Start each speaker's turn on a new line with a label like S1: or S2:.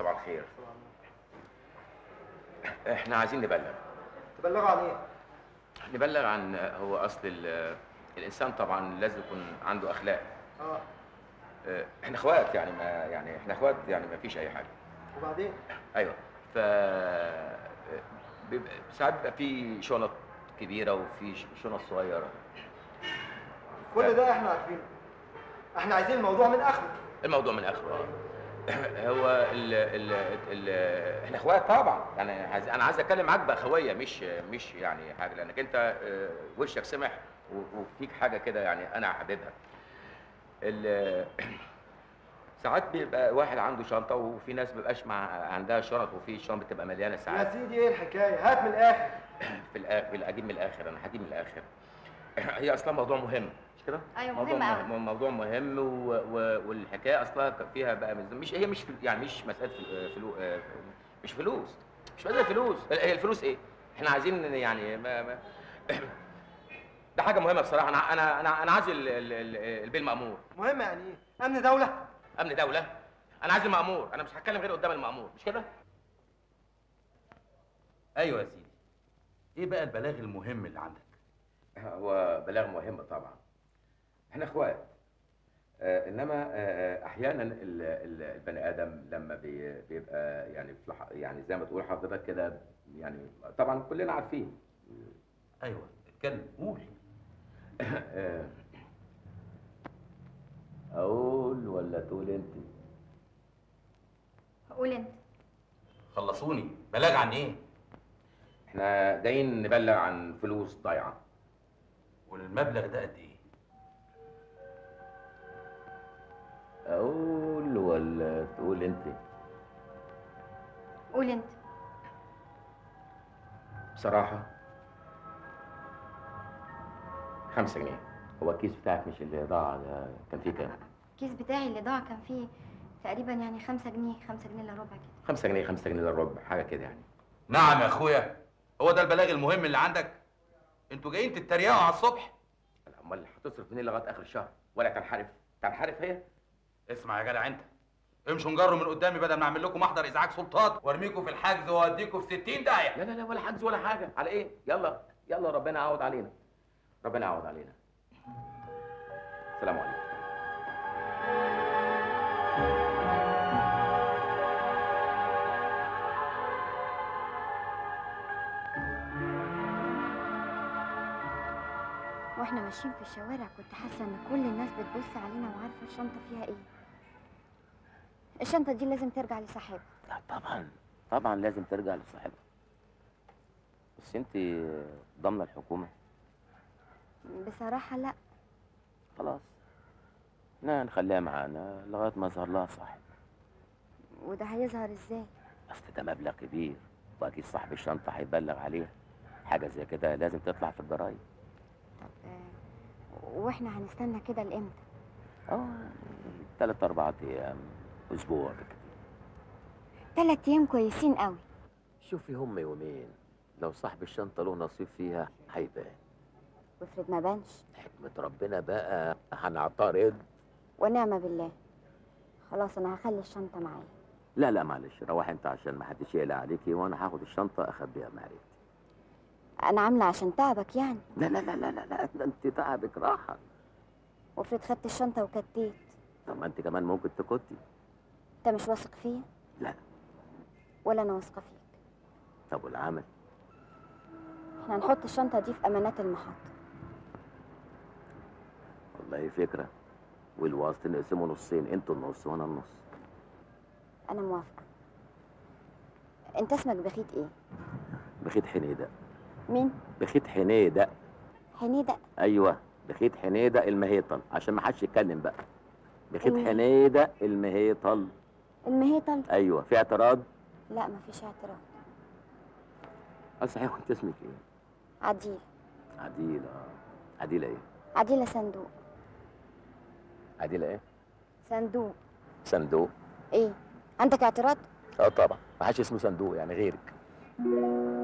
S1: صباح الخير احنا عايزين نبلغ
S2: تبلغوا عن ايه؟
S1: نبلغ عن هو اصل ال- الانسان طبعا لازم يكون عنده اخلاق
S2: اه
S1: اه، احنا اخوات يعني ما يعني احنا اخوات يعني ما فيش اي حاجه
S2: وبعدين؟
S1: ايوه ف بيبقى ساعات بيبقى في شنط كبيره وفي ش- شنط صغيره
S2: كل ده احنا عارفينه احنا عايزين الموضوع من اخره
S1: الموضوع من اخره آه. هو ال ال ال احنا اخوات طبعا يعني عايز انا عايز اتكلم معاك باخويه مش مش يعني حاجه لانك انت آه، وشك سمح و- وفيك حاجه كده يعني انا حاببها ال- ساعات بيبقى واحد عنده شنطه وفي ناس بيبقاش مع عندها شنط وفي شنط بتبقى مليانه
S2: يا
S1: ساعات
S2: سيدي ايه الحكايه؟ هات من الاخر
S1: في الاخر اجيب من الاخر انا هجيب من الاخر هي اصلا موضوع مهم مش كده؟
S3: ايوه
S1: موضوع
S3: مهم قوي
S1: مهم موضوع مهم و... و... والحكايه اصلا كان فيها بقى مز- مش هي مش فل- يعني مش مساله فل... فلو... آه، مش فلوس مش مساله فلوس هي الفلوس ايه؟ احنا عايزين يعني ما... ما... ده حاجه مهمه بصراحه انا انا انا انا عايز ال... ال... ال... البيه المامور
S2: مهم يعني ايه؟ امن دوله؟
S1: امن دوله انا عايز المامور انا مش هتكلم غير قدام المامور مش كده؟
S4: ايوه يا سيدي ايه بقى البلاغ المهم اللي عندك
S1: هو بلاغ مهم طبعا احنا اخوات آه انما آه آه، احيانا ال- ال- البني ادم لما بي- بيبقى يعني في لح- يعني زي ما تقول حضرتك كده يعني طبعا كلنا عارفين
S4: ايوه اتكلم قول
S1: آه، اقول ولا تقول انت
S3: قول انت
S4: خلصوني بلاغ عن ايه
S1: احنا جايين نبلغ عن فلوس ضايعه
S4: والمبلغ ده قد ايه
S1: اقول ولا تقول انت
S3: قول انت
S1: بصراحه خمسة جنيه هو الكيس بتاعك مش اللي ضاع ده كان فيه كام؟
S3: الكيس بتاعي اللي ضاع كان فيه تقريبا يعني خمسة جنيه خمسة جنيه الا ربع كده
S1: خمسة جنيه خمسة جنيه الا ربع حاجة كده يعني
S4: نعم يا اخويا هو ده البلاغ المهم اللي عندك انتوا جايين تتريقوا على الصبح
S1: امال هتصرف منين لغايه اخر الشهر ولا تنحرف تنحرف هي
S4: اسمع يا جدع انت امشوا نجروا من قدامي بدل ما اعمل لكم محضر ازعاج سلطات وارميكم في الحجز واوديكم في 60 داهيه
S1: لا لا لا ولا حجز ولا حاجه على ايه يلا يلا ربنا يعوض علينا ربنا يعوض علينا السلام عليكم
S3: واحنا ماشيين في الشوارع كنت حاسه ان كل الناس بتبص علينا وعارفه الشنطه فيها ايه الشنطه دي لازم ترجع لصاحبها
S1: لا طبعا طبعا لازم ترجع لصاحبها بس انت ضامنه الحكومه
S3: بصراحه لا
S1: خلاص لا نخليها معانا لغايه ما يظهر لها صاحب
S3: وده هيظهر ازاي
S1: اصل ده مبلغ كبير واكيد صاحب الشنطه هيبلغ عليها حاجه زي كده لازم تطلع في الجرايد
S3: طب آه، واحنا هنستنى كده لامتى
S1: اه ثلاث اربع ايام اسبوع بالكتير
S3: تلات ايام كويسين قوي
S5: شوفي هم يومين لو صاحب الشنطة له نصيب فيها هيبان
S3: وافرض ما بانش
S5: حكمة ربنا بقى هنعترض
S3: ونعمه بالله خلاص انا هخلي الشنطه معايا
S5: لا لا معلش روح انت عشان ما حدش يقلق عليكي وانا هاخد الشنطة اخبيها مع عيلتي
S3: انا عامله عشان تعبك يعني
S5: لا لا لا لا لا لا ده انت تعبك راحة
S3: وافرض خدت الشنطه وكتيت
S5: طب ما انت كمان ممكن تكتي
S3: انت مش واثق فيا
S5: لا
S3: ولا انا واثقه فيك
S5: طب والعمل
S3: احنا هنحط الشنطه دي في امانات المحطه
S5: والله فكرة والوسط نقسمه نصين انتوا النص وانا النص
S3: انا موافقه انت اسمك بخيت ايه
S5: بخيت حنيدة
S3: مين
S5: بخيت حنيدة
S3: حنيده
S5: ايوه بخيت حنيدة المهيطل عشان ما حدش يتكلم بقى بخيت
S3: المه-
S5: حنيدة المهيطل
S3: المهيطل
S5: ايوه في اعتراض
S3: لا مفيش اعتراض
S5: اه صحيح وانت اسمك ايه
S3: عديل
S5: عديلة اه عديلة ايه
S3: عديله صندوق
S5: عديلة ايه
S3: صندوق
S5: صندوق
S3: ايه عندك اعتراض
S5: اه طبعا ما حدش اسمه صندوق يعني غيرك